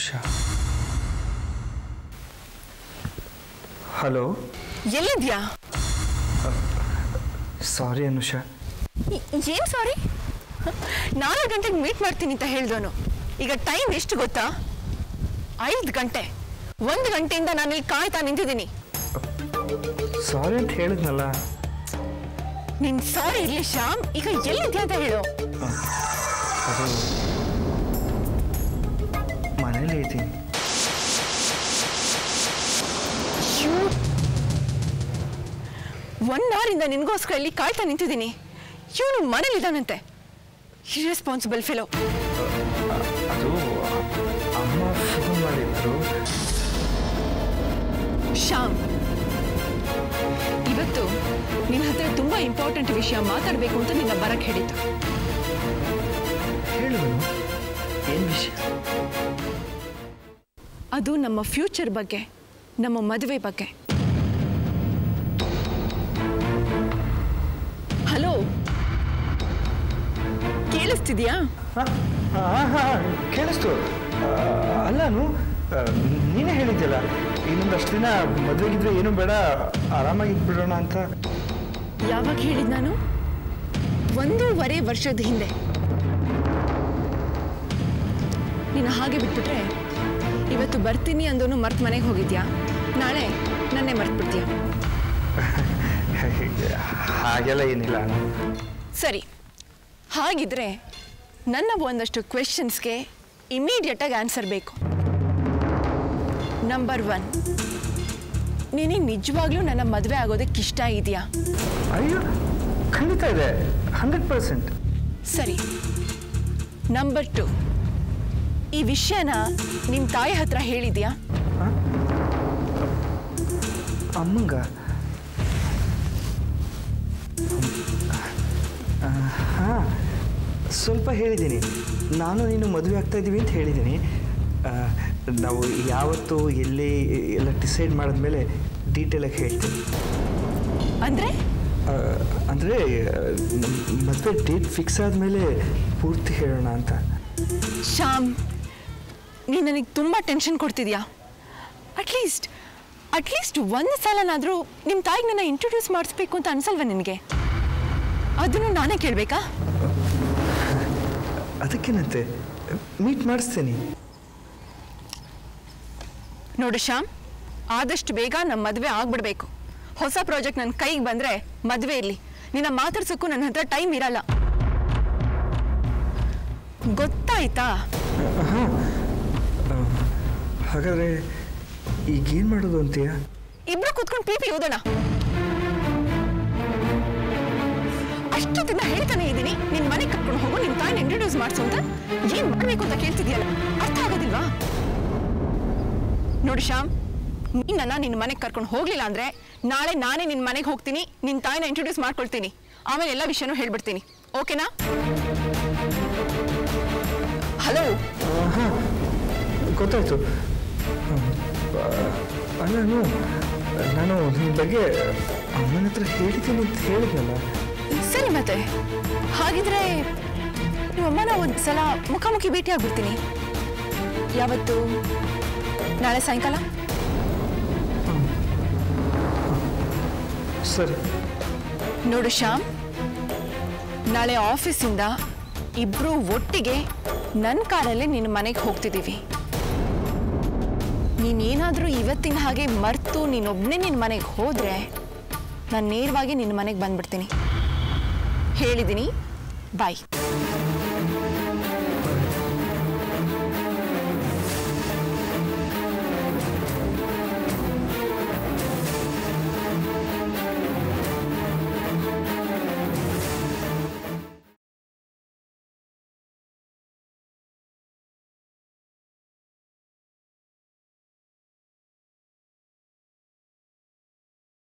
Anusha hello ಎಲ್ಲಿದ್ಯಾ ಸಾರಿ ಅನುಷಾ ಏನು ಸಾರಿ ನಾಲ್ಕು ಗಂಟೆಗೆ ಮೀಟ್ ಮಾಡ್ತೀನಿ ಅಂತ ಹೇಳ್ದವನು ಈಗ ಟೈಮ್ ಎಷ್ಟು ಗೊತ್ತಾ ಐದು ಗಂಟೆ ಒಂದು ಗಂಟೆಯಿಂದ ನಾನು ಇಲ್ಲಿ ಕಾಯ್ತಾ ನಿಂತಿದ್ದೀನಿ ಸಾರಿ ಅಂತ ಹೇಳಿದ್ನಲ್ಲ ನಿನ್ ಸಾರಿ ಇರ್ಲಿ ಶ್ಯಾಮ್ ಈಗ ಎಲ್ಲಿದ್ಯಾ ಅಂತ ಹೇಳು ಅದು ಮನೇಲಿ ಇದ್ದೀನಿ ಒನ್ ಅವರಿಂದ ನಿನಗೋಸ್ಕರ ಇಲ್ಲಿ ಕಾಯ್ತಾ ನಿಂತಿದ್ದೀನಿ ಇವನು ಮನೇಲಿದ್ದಾನಂತೆ ಇರೆಸ್ಪಾನ್ಸಿಬಲ್ ಫೆಲೋ ಅದು ಅಮ್ಮ ಫೋನ್ ಮಾಡಿದ್ರು ಶ್ಯಾಮ್ ಇವತ್ತು ನಿನ್ನ ಹತ್ರ ತುಂಬಾ ಇಂಪಾರ್ಟೆಂಟ್ ವಿಷಯ ಮಾತಾಡಬೇಕು ಅಂತ ನಿನ್ನ ಬರಕ್ ಹೇಳಿತ್ತು ಹೇಳುವನು ಏನು ವಿಷಯ ಅದು ನಮ್ಮ ಫ್ಯೂಚರ್ ಬಗ್ಗೆ ನಮ್ಮ ಮದುವೆ ಬಗ್ಗೆ ಹಲೋ ಕೇಳಿಸ್ತಿದ್ಯಾ ಹಾಂ ಹಾಂ ಕೇಳಿಸ್ತು ಆ, ಅಲ್ಲಾನು ಆ, ನೀನೇ ಹೇಳಿದ್ಯಲ್ಲ ಇನ್ನೊಂದಷ್ಟು ದಿನ ಮದುವೆಗಿದ್ರೆ ಏನೂ ಬೇಡ ಆರಾಮಾಗಿದ್ಬಿಡೋಣ ಅಂತ ಯಾವಾಗ ಹೇಳಿದ್ ನಾನು ಒಂದೂವರೆ ವರ್ಷದ ಹಿಂದೆ ನೀನು ಹಾಗೆ ಬಿಟ್ಬಿಟ್ರೆ ಇವತ್ತು ಬರ್ತೀನಿ ಅಂದೋನು ಮರ್ತ್ ಮನೆಗೆ ಹೋಗಿದ್ಯಾ ನಾಳೆ ನನ್ನೇ ಮರ್ತ್ಬಿಡ್ತೀಯ ಹಾಗೆಲ್ಲ ಏನಿಲ್ಲ ಅಣ್ಣ ಸರಿ ಹಾಗಿದ್ರೆ ನನ್ನ ಒಂದಷ್ಟು ಕ್ವೆಶನ್ಸ್ಗೆ ಇಮಿಡಿಯೇಟಾಗಿ ಆನ್ಸರ್ ಬೇಕು ನಂಬರ್ ಒನ್ ನಿನಗೆ ನಿಜವಾಗ್ಲೂ ನನ್ನ ಮದುವೆ ಆಗೋದಕ್ಕೆ ಇಷ್ಟ ಇದೆಯಾ ಅಯ್ಯೋ ಖಂಡಿತ ಇದೆ ಹಂಡ್ರೆಡ್ ಪರ್ಸೆಂಟ್ ಸರಿ ನಂಬರ್ ಟು ಈ ವಿಷಯನ ನಿಮ್ಮ ತಾಯಿ ಹತ್ರ ಹೇಳಿದ್ಯಾ ಅಮ್ಮಂಗ ಹಾಂ ಸ್ವಲ್ಪ ಹೇಳಿದ್ದೀನಿ ನಾನು ನೀನು ಮದುವೆ ಆಗ್ತಾ ಇದ್ದೀವಿ ಅಂತ ಹೇಳಿದ್ದೀನಿ ಆ, ನಾವು ಯಾವತ್ತು ಎಲ್ಲಿ ಎಲ್ಲ ಡಿಸೈಡ್ ಮಾಡಿದ್ಮೇಲೆ ಡೀಟೇಲಾಗಿ ಹೇಳ್ತೀನಿ ಅಂದ್ರೆ ಆ, ಅಂದರೆ ಮದುವೆ ಡೇಟ್ ಫಿಕ್ಸ್ ಆದಮೇಲೆ ಪೂರ್ತಿ ಹೇಳೋಣ ಅಂತ ಶ್ಯಾಮ್ ನೀನು ನನಗೆ ತುಂಬ ಟೆನ್ಷನ್ ಕೊಡ್ತಿದ್ಯಾ ಅಟ್ಲೀಸ್ಟ್ ಅಟ್ಲೀಸ್ಟ್ ಒಂದು ಸಲನಾದರೂ ನಿಮ್ಮ ತಾಯಿಗೆ ನನ್ನ ಇಂಟ್ರೊಡ್ಯೂಸ್ ಮಾಡಿಸ್ಬೇಕು ಅಂತ ಅನ್ಸಲ್ವಾ ನಿನಗೆ ಅದನ್ನು ನಾನೇ ಕೇಳಬೇಕಾ ಅದಕ್ಕೇನಂತೆ ಮೀಟ್ ಮಾಡಿಸ್ತೇನೆ ನೋಡು ಶ್ಯಾಮ್ ಆದಷ್ಟು ಬೇಗ ನಮ್ಮ ಮದುವೆ ಆಗ್ಬಿಡ್ಬೇಕು ಹೊಸ ಪ್ರಾಜೆಕ್ಟ್ ನನ್ನ ಕೈಗೆ ಬಂದರೆ ಮದುವೆ ಇರಲಿ ನಿನ್ನ ಮಾತಾಡ್ಸೋಕ್ಕೂ ನನ್ನ ಹತ್ರ ಟೈಮ್ ಇರಲ್ಲ ಗೊತ್ತಾಯ್ತಾ ಹಾಗಾದರೆ ಈಗೇನು ಮಾಡೋದು ಅಂತೀಯ ಇಬ್ರು ಕೂತ್ಕೊಂಡು ಪಿ ಪಿ ಓದೋಣ ಅಷ್ಟು ದಿನ ಹೇಳ್ತಾನೆ ಇದ್ದೀನಿ ನಿನ್ ಮನೆಗೆ ಕರ್ಕೊಂಡು ಹೋಗು ನಿನ್ ತಾಯಿನ ಇಂಟ್ರೊಡ್ಯೂಸ್ ಮಾಡಿಸು ಅಂತ ಏನ್ ಮಾಡ್ಬೇಕು ಅಂತ ಕೇಳ್ತಿದ್ಯಲ್ಲ ಅರ್ಥ ಆಗೋದಿಲ್ವಾ ನೋಡಿ ಶ್ಯಾಮ್ ನೀನನ್ನ ನಿನ್ನ ಮನೆಗೆ ಕರ್ಕೊಂಡು ಹೋಗ್ಲಿಲ್ಲ ಅಂದ್ರೆ ನಾಳೆ ನಾನೇ ನಿನ್ನ ಮನೆಗೆ ಹೋಗ್ತೀನಿ ನಿನ್ನ ತಾಯಿನ ಇಂಟ್ರೊಡ್ಯೂಸ್ ಮಾಡ್ಕೊಳ್ತೀನಿ ಆಮೇಲೆ ಎಲ್ಲ ವಿಷಯನೂ ಹೇಳ್ಬಿಡ್ತೀನಿ ಓಕೆನಾ ಹಲೋ ಹಾಂ ಗೊತ್ತಾಯ್ತು ಅಲ್ಲ ನಾನು ನಾನು ನಿಮ್ಮ ಬಗ್ಗೆ ಅಮ್ಮನ ಹತ್ರ ಹೇಳಿದ್ದೀನಿ ಅಂತ ಹೇಳಿದ್ನಲ್ಲ ಸರಿ ಮತ್ತೆ ಹಾಗಿದ್ರೆ ನಿಮ್ಮಮ್ಮನ ಒಂದು ಸಲ ಮುಖಾಮುಖಿ ಭೇಟಿ ಆಗ್ಬಿಡ್ತೀನಿ ಯಾವತ್ತು ನಾಳೆ ಸಾಯಂಕಾಲ ಸರಿ ನೋಡು ಶ್ಯಾಮ್ ನಾಳೆ ಆಫೀಸಿಂದ ಇಬ್ರು ಒಟ್ಟಿಗೆ ನನ್ನ ಕಾರಲ್ಲಿ ನಿನ್ನ ಮನೆಗೆ ಹೋಗ್ತಿದ್ದೀವಿ ನೀನೇನಾದರೂ ಇವತ್ತಿನ ಹಾಗೆ ಮರ್ತು ನೀನೊಬ್ಬನೇ ನಿನ್ನ ಮನೆಗೆ ಹೋದರೆ ನಾನು ನೇರವಾಗಿ ನಿನ್ನ ಮನೆಗೆ ಬಂದ್ಬಿಡ್ತೀನಿ ಹೇಳಿದ್ದೀನಿ ಬಾಯ್